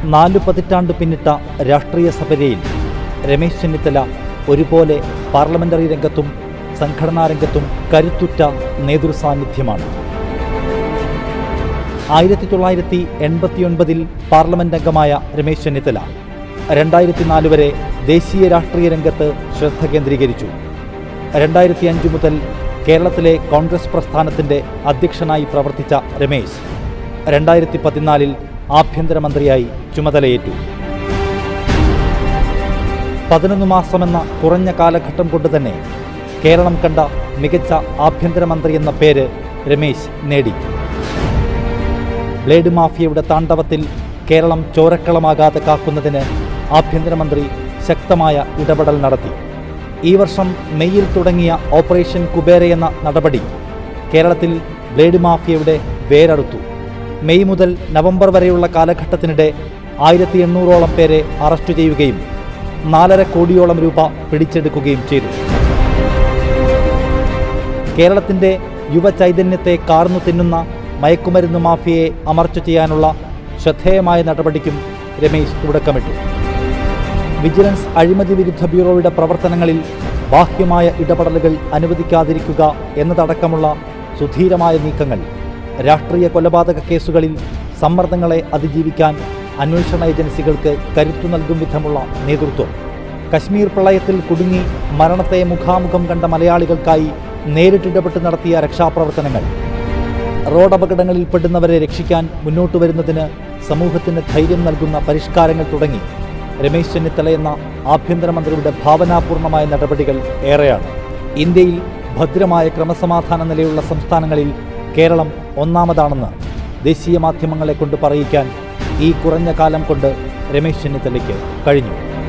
നാലു പതിറ്റാണ്ട് പിന്നിട്ട രാഷ്ട്രീയ സപര്യയിൽ രമേശ് ചെന്നിത്തല ഒരുപോലെ പാർലമെന്ററി രംഗത്തും സംഘടനാ രംഗത്തും കരുത്തുറ്റ നേതൃസാന്നിധ്യമാണ് ആയിരത്തി തൊള്ളായിരത്തി എൺപത്തിയൊൻപതിൽ പാർലമെന്റ് അംഗമായ രമേശ് ചെന്നിത്തല രണ്ടായിരത്തി നാല് വരെ ദേശീയ രാഷ്ട്രീയ രംഗത്ത് ശ്രദ്ധ കേന്ദ്രീകരിച്ചു രണ്ടായിരത്തി അഞ്ച് മുതൽ കേരളത്തിലെ കോൺഗ്രസ് പ്രസ്ഥാനത്തിന്റെ അധ്യക്ഷനായി പ്രവർത്തിച്ച രമേശ് രണ്ടായിരത്തി പതിനാലിൽ ആഭ്യന്തരമന്ത്രിയായി ചുമതലയേറ്റു പതിനൊന്ന് മാസമെന്ന കുറഞ്ഞ കാലഘട്ടം കൊണ്ട് തന്നെ കേരളം കണ്ട മികച്ച ആഭ്യന്തരമന്ത്രി എന്ന പേര് രമേശ് നേടി ബ്ലേഡ് മാഫിയയുടെ താണ്ഡവത്തിൽ കേരളം ചോരക്കളമാകാതെ കാക്കുന്നതിന് ആഭ്യന്തരമന്ത്രി ശക്തമായ ഇടപെടൽ നടത്തി ഈ വർഷം മെയ്യിൽ തുടങ്ങിയ ഓപ്പറേഷൻ കുബേര എന്ന നടപടി കേരളത്തിൽ ബ്ലേഡ് മാഫിയയുടെ വേരറുത്തു മെയ് മുതൽ നവംബർ വരെയുള്ള കാലഘട്ടത്തിനിടെ ആയിരത്തി എണ്ണൂറോളം പേരെ അറസ്റ്റ് ചെയ്യുകയും നാലര കോടിയോളം രൂപ പിടിച്ചെടുക്കുകയും ചെയ്തു കേരളത്തിന്റെ യുവചൈതന്യത്തെ കാർന്നു തിന്നുന്ന മയക്കുമരുന്ന് മാഫിയയെ അമർച്ച ചെയ്യാനുള്ള ശ്രദ്ധേയമായ നടപടിക്കും രമേശ് തുടക്കമിട്ടു വിജിലൻസ് അഴിമതി വിരുദ്ധ ബ്യൂറോയുടെ പ്രവർത്തനങ്ങളിൽ ബാഹ്യമായ ഇടപെടലുകൾ അനുവദിക്കാതിരിക്കുക എന്നതടക്കമുള്ള സുധീരമായ നീക്കങ്ങൾ രാഷ്ട്രീയ കൊലപാതക കേസുകളിൽ സമ്മർദ്ദങ്ങളെ അതിജീവിക്കാൻ അന്വേഷണ ഏജൻസികൾക്ക് കരുത്തു നൽകും വിധമുള്ള നേതൃത്വം കശ്മീർ പ്രളയത്തിൽ കുടുങ്ങി മരണത്തെ മുഖാമുഖം കണ്ട മലയാളികൾക്കായി നേരിട്ടിടപെട്ട് നടത്തിയ രക്ഷാപ്രവർത്തനങ്ങൾ റോഡ് അപകടങ്ങളിൽ പെടുന്നവരെ രക്ഷിക്കാൻ മുന്നോട്ട് വരുന്നതിന് സമൂഹത്തിന് ധൈര്യം നൽകുന്ന പരിഷ്കാരങ്ങൾ തുടങ്ങി രമേശ് ചെന്നിത്തല എന്ന ആഭ്യന്തരമന്ത്രിയുടെ ഭാവനാപൂർണമായ നടപടികൾ ഏറെയാണ് ഇന്ത്യയിൽ ഭദ്രമായ ക്രമസമാധാന നിലയുള്ള സംസ്ഥാനങ്ങളിൽ കേരളം ഒന്നാമതാണെന്ന് ദേശീയ മാധ്യമങ്ങളെ കൊണ്ട് പറയിക്കാൻ ഈ കുറഞ്ഞ കാലം കൊണ്ട് രമേശ് ചെന്നിത്തലയ്ക്ക് കഴിഞ്ഞു